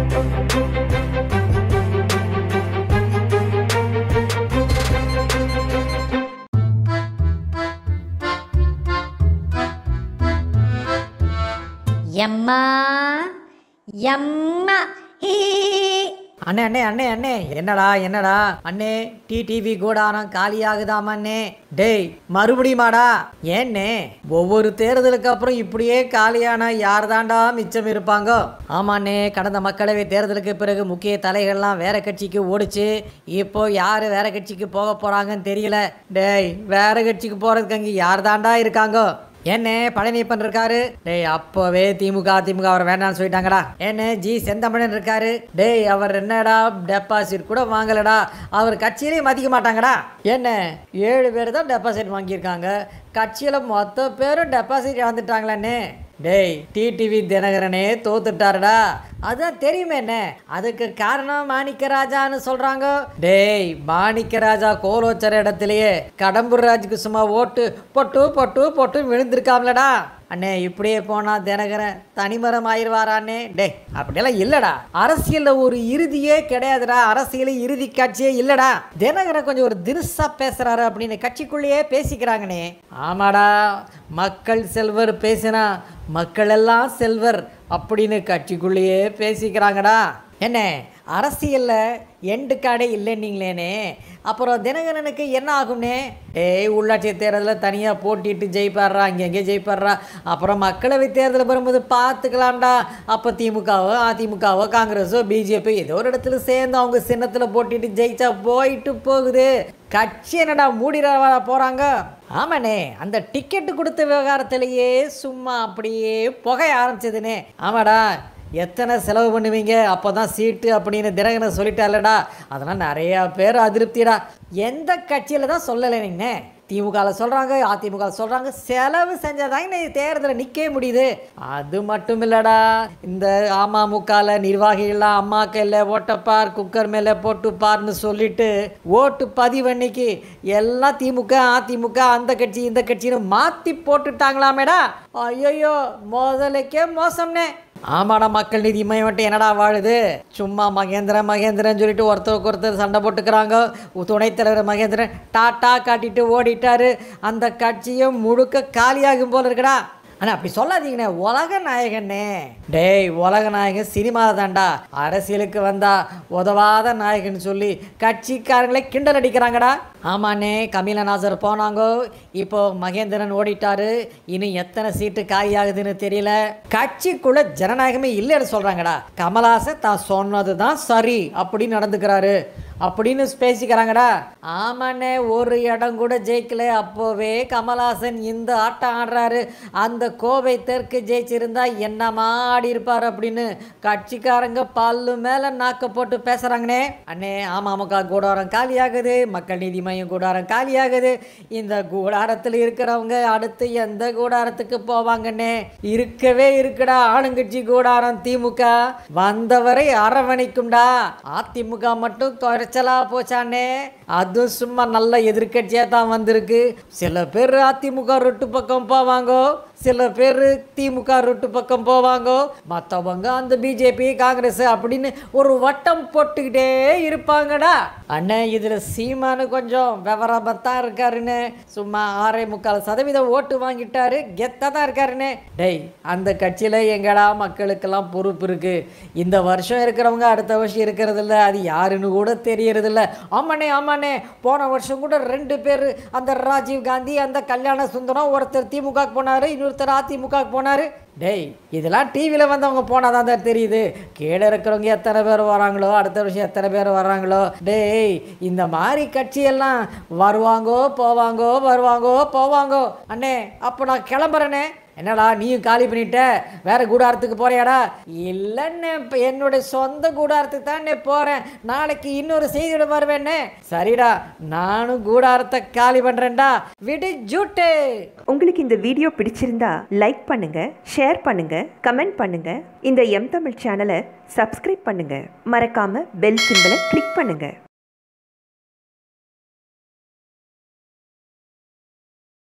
எம்மா எம்மா ஹீ அண்ணே அண்ணே அண்ணே அண்ணே என்னடா என்னடா அண்ணே டிடிவி கூடாரம் காலியாகுதாமா அண்ணே டேய் மறுபடியுமாடா ஏன்னே ஒவ்வொரு தேர்தலுக்கு அப்புறம் இப்படியே காலியானா யார் தாண்டா மிச்சம் இருப்பாங்க ஆமாண்ணே கடந்த மக்களவை தேர்தலுக்கு பிறகு முக்கிய தலைகள்லாம் வேற கட்சிக்கு ஓடிச்சு இப்போ யார் வேற கட்சிக்கு போக போறாங்கன்னு தெரியல டேய் வேற கட்சிக்கு போறதுக்கு அங்கே யார் தாண்டா இருக்காங்க என்ன பழனியப்பன் இருக்காரு டேய் அப்பவே திமுக திமுக அவர் வேண்டாம்னு சொல்லிட்டாங்கடா என்ன ஜி செந்தமிழன் இருக்காரு டேய் அவர் என்னடா டெபாசிட் கூட வாங்கலடா அவர் கட்சியிலே மதிக்க மாட்டாங்கடா என்ன ஏழு பேர் தான் டெபாசிட் வாங்கியிருக்காங்க கட்சியில் மொத்த பேரும் டெபாசிட் இழந்துட்டாங்களாண்ணே டேய் டிடிவி தினகரனே தோத்துட்டாருடா அதான் தெரியுமே என்ன அதுக்கு காரணம் மாணிக்கராஜான்னு சொல்றாங்க டேய் மாணிக்கராஜா கோலோச்சர இடத்துலயே கடம்பூர் ராஜுக்கு சும்மா ஓட்டு பொட்டு பொட்டு பொட்டு விழுந்திருக்காம்லடா அண்ணே இப்படியே போனா தினகரன் தனிமரம் ஆயிடுவாராண்ணே டேய் அப்படியெல்லாம் இல்லடா அரசியல்ல ஒரு இறுதியே கிடையாதுடா அரசியல இறுதி காட்சியே இல்லடா தினகரன் கொஞ்சம் ஒரு தினுசா பேசுறாரு அப்படின்னு கட்சிக்குள்ளேயே பேசிக்கிறாங்கண்ணே ஆமாடா மக்கள் செல்வர் பேசினா மக்கள் எல்லாம் செல்வர் அப்படின்னு கட்சிக்குள்ளேயே பேசிக்கிறாங்கடா என்ன அரசியல்ல எண்டு காடே இல்லைன்னீங்களேனே அப்புறம் தினகரனுக்கு என்ன ஆகும்னே ஏய் உள்ளாட்சி தேர்தலில் தனியாக போட்டிட்டு ஜெயிப்பாடுறா அங்கங்கே ஜெயிப்பாடுறா அப்புறம் மக்களவை தேர்தல் வரும்போது பார்த்துக்கலாம்டா அப்போ திமுகவோ அதிமுகவோ காங்கிரஸோ பிஜேபி ஏதோ ஒரு இடத்துல சேர்ந்து அவங்க சின்னத்தில் போட்டிட்டு ஜெயிச்சா போயிட்டு போகுது கட்சி என்னடா மூடிட போகிறாங்க ஆமாண்ணே அந்த டிக்கெட்டு கொடுத்த விவகாரத்திலேயே சும்மா அப்படியே புகைய ஆரம்பிச்சதுனே ஆமாடா எத்தனை செலவு பண்ணுவீங்க அப்போ தான் சீட்டு அப்படின்னு தினகரன் சொல்லிட்டாலடா அதெல்லாம் நிறையா பேர் அதிருப்திடா எந்த கட்சியில் தான் சொல்லலை நீங்கண்ணே திமுகவில் சொல்கிறாங்க அதிமுகவில் சொல்கிறாங்க செலவு செஞ்சாதாங்க நீ தேர்தலில் நிற்கவே முடியுது அது மட்டும் இல்லைடா இந்த அமமுகவில் நிர்வாகிகள்லாம் அம்மாக்கள் இல்லை ஓட்டப்பார் குக்கர் மேலே போட்டுப்பார்னு சொல்லிட்டு ஓட்டு பதிவு அன்னைக்கு எல்லாம் திமுக அதிமுக அந்த கட்சி இந்த கட்சின்னு மாற்றி போட்டுட்டாங்களாமேடா ஐயோ முதலுக்கே மோசம்னே ஆமாடா மக்கள் நீதி மையம் மட்டும் என்னடா வாழுது சும்மா மகேந்திரன் மகேந்திரன் சொல்லிட்டு ஒருத்தருக்கு ஒருத்தர் சண்டை போட்டுக்கிறாங்க துணைத் தலைவர் மகேந்திரன் டாட்டா காட்டிட்டு ஓடிட்டாரு அந்த கட்சியும் முழுக்க காலியாகும் போல இருக்குடா ஆனால் அப்படி சொல்லாதீங்கண்ணே உலக நாயகனே டேய் உலக நாயகன் சினிமாவில் தான்டா அரசியலுக்கு வந்தா உதவாத நாயகன் சொல்லி கட்சிக்காரங்களே கிண்டல் அடிக்கிறாங்கடா ஆமாண்ணே கமீல நாசர் போனாங்கோ இப்போ மகேந்திரன் ஓடிட்டாரு இன்னும் எத்தனை சீட்டு காலியாகுதுன்னு தெரியல கட்சிக்குள்ள ஜனநாயகமே இல்லைன்னு சொல்றாங்கடா கமலாசன் தான் சொன்னது தான் சரி அப்படின்னு நடந்துக்கிறாரு அப்படின்னு பேசிக்கிறாங்கடா ஆமாண்ணே ஒரு இடம் கூட ஜெயிக்கல அப்போவே கமல்ஹாசன் இந்த ஆட்டம் ஆடுறாரு அந்த கோவை தெற்கு ஜெயிச்சிருந்தா என்னமா ஆடி இருப்பார் அப்படின்னு கட்சிக்காரங்க பல்லு மேல நாக்க போட்டு பேசுறாங்கண்ணே அண்ணே அமமுக கூடாரம் காலியாகுது மக்கள் நீதி மையம் கூடாரம் காலியாகுது இந்த கூடாரத்தில் இருக்கிறவங்க அடுத்து எந்த கூடாரத்துக்கு போவாங்கண்ணே இருக்கவே இருக்குடா ஆளுங்கட்சி கூடாரம் திமுக வந்தவரை அரவணைக்கும்டா அதிமுக மட்டும் குறைச்சலா போச்சானே அதுவும் சும்மா நல்ல எதிர்க்கட்சியா தான் வந்திருக்கு சில பேர் அதிமுக ரொட்டு பக்கம் போவாங்க சில பேர் திமுக ரொட்டு பக்கம் போவாங்க மற்றவங்க அந்த பிஜேபி காங்கிரஸ் அப்படின்னு ஒரு வட்டம் போட்டுக்கிட்டே இருப்பாங்கடா அண்ணே இதில் சீமானு கொஞ்சம் விவரமாக தான் இருக்காருன்னு சும்மா ஆறே முக்கால் சதவீதம் ஓட்டு வாங்கிட்டாரு கெத்தாக தான் இருக்காருன்னு டேய் அந்த கட்சியில் எங்கடா மக்களுக்கெல்லாம் பொறுப்பு இருக்கு இந்த வருஷம் இருக்கிறவங்க அடுத்த வருஷம் இருக்கிறது இல்ல அது யாருன்னு கூட தெரியறதில்ல ஆமாண்ணே ஆமாண்ணே போன வருஷம் கூட ரெண்டு பேர் அந்த ராஜீவ் காந்தி அந்த கல்யாண சுந்தரம் ஒருத்தர் திமுக போனாரு இன்னொருத்தர் அதிமுக போனாரு டேய் இதெல்லாம் டிவியில் வந்தவங்க போனால் தான் தான் தெரியுது கீழே இருக்கிறவங்க எத்தனை பேர் வராங்களோ அடுத்த வருஷம் எத்தனை பேர் வராங்களோ டேய் இந்த மாதிரி கட்சியெல்லாம் வருவாங்கோ போவாங்கோ வருவாங்கோ போவாங்கோ அண்ணே அப்போ நான் கிளம்புறேனே என்னடா நீயும் காலி பண்ணிட்ட வேற கூடாரத்துக்கு போறியாடா இல்லைன்னு இப்போ என்னுடைய சொந்த கூடாரத்துக்கு தானே போகிறேன் நாளைக்கு இன்னொரு செய்தியோட வருவேன்னே சரிடா நானும் கூடாரத்தை காலி பண்ணுறேன்டா விடு ஜூட்டு உங்களுக்கு இந்த வீடியோ பிடிச்சிருந்தா லைக் பண்ணுங்க ஷேர் பண்ணுங்க கமெண்ட் பண்ணுங்க இந்த எம் தமிழ் சேனலை சப்ஸ்கிரைப் பண்ணுங்க மறக்காம பெல் சிம்பலை கிளிக் பண்ணுங்க